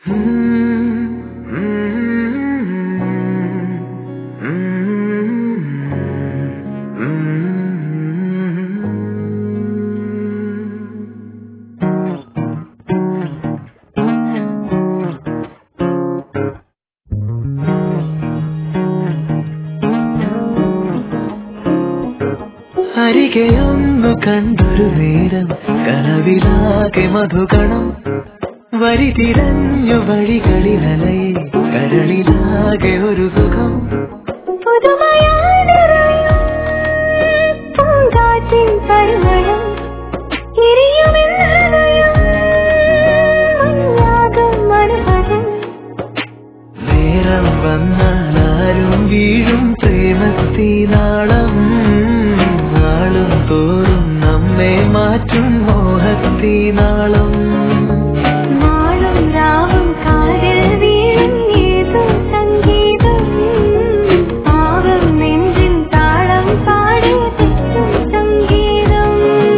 അരികെയൊന്നു കണ്ടൊരു നേരം കനവിലാകെ മധുഗണം വരി തിരഞ്ഞു വഴികളിലലയെ കരളിലാകെ ഒരു സുഖം പുതുമയാണിറയും പൂങ്കാറ്റിൻ പരിമളം എരിയുമെൻ ഹൃദയം മഞ്ഞാകും മനോഹരം നേരം വന്നാൽ ആരും വീഴും പ്രേമത്തിനാളം നാളും തോറും നമ്മെ മാറ്റും മോഹത്തിനാളം നാളും രാവും കാതിൽ വീഴും ഏതോ സംഗീതം പാവം നെഞ്ചിൻ താളം പാടി തെറ്റും സംഗീതം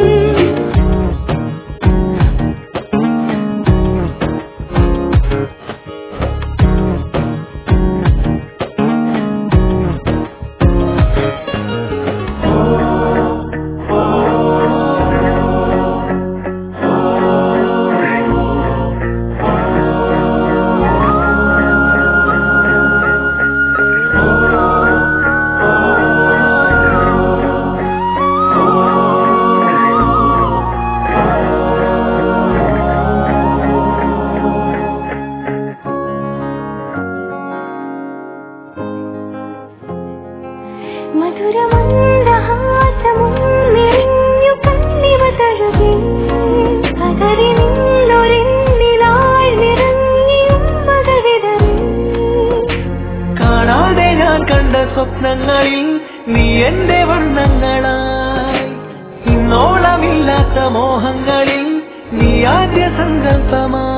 മധുരമന്ദഹാസമുന്നിറിഞ്ഞു കണ്ണിവ തഴുകി പകരി നിന്നൊരെന്നിലായി നിറഞ്ഞിയും പകൽ വിതറി കാണാതെ ഞാൻ കണ്ട സ്വപ്നങ്ങളിൽ നീ എന്റെ വർണ്ണങ്ങളായി ഇന്നോളമില്ലാത്ത മോഹങ്ങളിൽ നീ ആദ്യ സങ്കല്പമായി